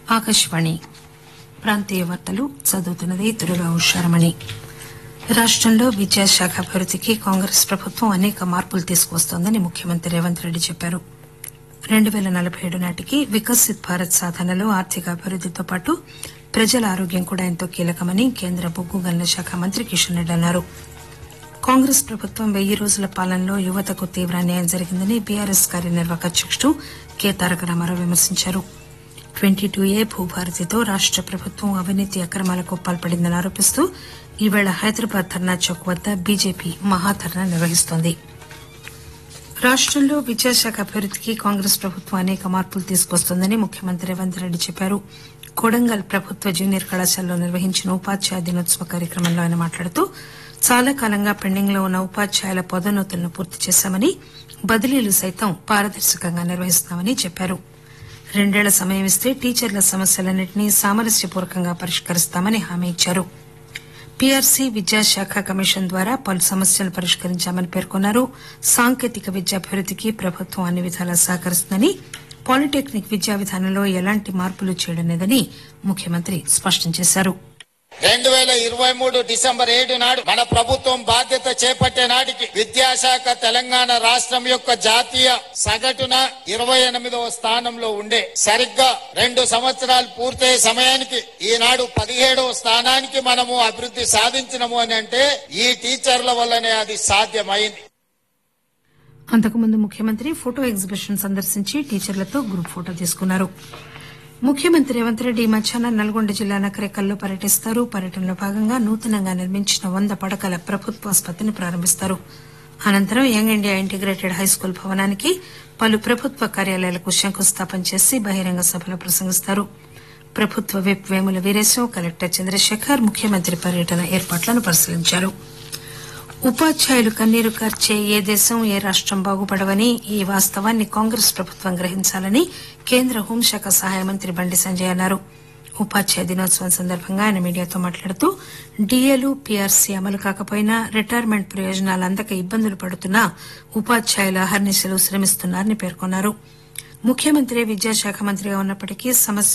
ఆకాశవాణి ప్రాంతీయ వార్తలు చదువుతున్నది దుర్గా ఉషారమణి రాష్టంలో విద్యాశాఖ అభివృద్దికి కాంగ్రెస్ ప్రభుత్వం అనేక మార్పులు తీసుకువస్తోందని ముఖ్యమంత్రి రేవంత్ రెడ్డి చెప్పారు రెండు పేల నలబై ఏడు నాటికి వికసిత్ భారత్ సాధనలో ఆర్థిక అభివృద్దితో పాటు ప్రజల ఆరోగ్యం కూడా ఎంతో కీలకమని కేంద్ర బొగ్గు గనుల శాఖ మంత్రి కిషన్ రెడ్డి అన్నారు కాంగ్రెస్ ప్రభుత్వం వెయ్యి రోజుల పాలనలో యువతకు తీవ్ర అన్యాయం జరిగిందని బీఆర్ఎస్ కార్యనిర్వాహక అధ్యకుడు కె తారక రామారావు విమర్శించారు ట్వంటీ టూ ఏ భూభారతితో రాష్ట ప్రభుత్వం అవినీతి అక్రమాలకు పాల్పడిందని ఆరోపిస్తూ ఈవేళ హైదరాబాద్ ధర్నా చౌక్ వద్ద బీజేపీ మహాధర్నా నిర్వహిస్తోంది రాష్టంలో విద్యాశాఖ అభివృద్దికి కాంగ్రెస్ ప్రభుత్వం అనేక మార్పులు తీసుకొస్తోందని ముఖ్యమంత్రి రేవంత్ రెడ్డి చెప్పారు కొడంగల్ ప్రభుత్వ జూనియర్ కళాశాలలో నిర్వహించిన ఉపాధ్యాయ దినోత్సవ కార్యక్రమంలో ఆయన మాట్లాడుతూ చాలా కాలంగా పెండింగ్ లో ఉన్న ఉపాధ్యాయుల పదోన్నతులను పూర్తి చేశామని బదిలీలు సైతం పారదర్శకంగా నిర్వహిస్తున్నామని చెప్పారు రెండేళ్ల సమయం ఇస్తే టీచర్ల సమస్యలన్నింటినీ సామరస్యపూర్వకంగా పరిష్కరిస్తామని హామీ ఇచ్చారు పీఆర్సీ విద్యాశాఖ కమిషన్ ద్వారా పలు సమస్యలు పరిష్కరించామని పేర్కొన్నారు సాంకేతిక విద్యాభివృద్దికి ప్రభుత్వం అన్ని విధాలా సహకరిస్తుందని పాలిటెక్నిక్ విద్యా విధానంలో ఎలాంటి మార్పులు చేయడం లేదని ముఖ్యమంత్రి స్పష్టం చేశారు రెండు వేల ఇరవై మూడు డిసెంబర్ ఏడు నాడు మన ప్రభుత్వం బాధ్యత చేపట్టే నాటికి విద్యాశాఖ తెలంగాణ రాష్ట్రం యొక్క జాతీయ సగటున ఇరవై ఎనిమిదవ స్థానంలో ఉండే సరిగ్గా రెండు సంవత్సరాలు పూర్తయ్యే సమయానికి ఈనాడు పదిహేడవ స్థానానికి మనము అభివృద్ధి సాధించినము అని అంటే ఈ టీచర్ల వల్లనే అది సాధ్యమైంది అంతకుముందు ముఖ్యమంత్రి ఫోటో ఎగ్జిబిషన్ సందర్శించి టీచర్లతో గ్రూప్ ఫోటో తీసుకున్నారు ముఖ్యమంత్రి రేవంత్ రెడ్డి ఈ మధ్యాహ్నం నల్గొండ జిల్లా నకరేకల్లో పర్యటిస్తారు పర్యటనలో భాగంగా నూతనంగా నిర్మించిన వంద పడకల ప్రభుత్వ ఆసుపత్రిని ప్రారంభిస్తారు అనంతరం యంగ్ ఇండియా ఇంటిగ్రేటెడ్ హైస్కూల్ భవనానికి పలు ప్రభుత్వ కార్యాలయాలకు శంకుస్థాపన చేసి బహిరంగ సభలో ప్రసంగిస్తారు ప్రభుత్వ విప్ వేముల వీరేశం కలెక్టర్ చంద్రశేఖర్ ముఖ్యమంత్రి పర్యటన ఏర్పాట్లను పరిశీలించారు ఉపాధ్యాయులు కన్నీరు కార్చే ఏ దేశం ఏ రాష్టం బాగుపడవని ఈ వాస్తవాన్ని కాంగ్రెస్ ప్రభుత్వం గ్రహించాలని కేంద్ర హోంశాఖ సహాయ మంత్రి బండి సంజయ్ అన్నారు ఉపాధ్యాయ దినోత్సవం సందర్భంగా ఆయన మీడియాతో మాట్లాడుతూ డీఏలు పీఆర్సీ అమలు కాకపోయినా రిటైర్మెంట్ ప్రయోజనాలు అందక ఇబ్బందులు పడుతున్నా ఉపాధ్యాయులు అహర్నిశలు శ్రమిస్తున్నారని పేర్కొన్నారు ముఖ్యమంత్రి విద్యాశాఖ మంత్రిగా ఉన్నప్పటికీ సమస్య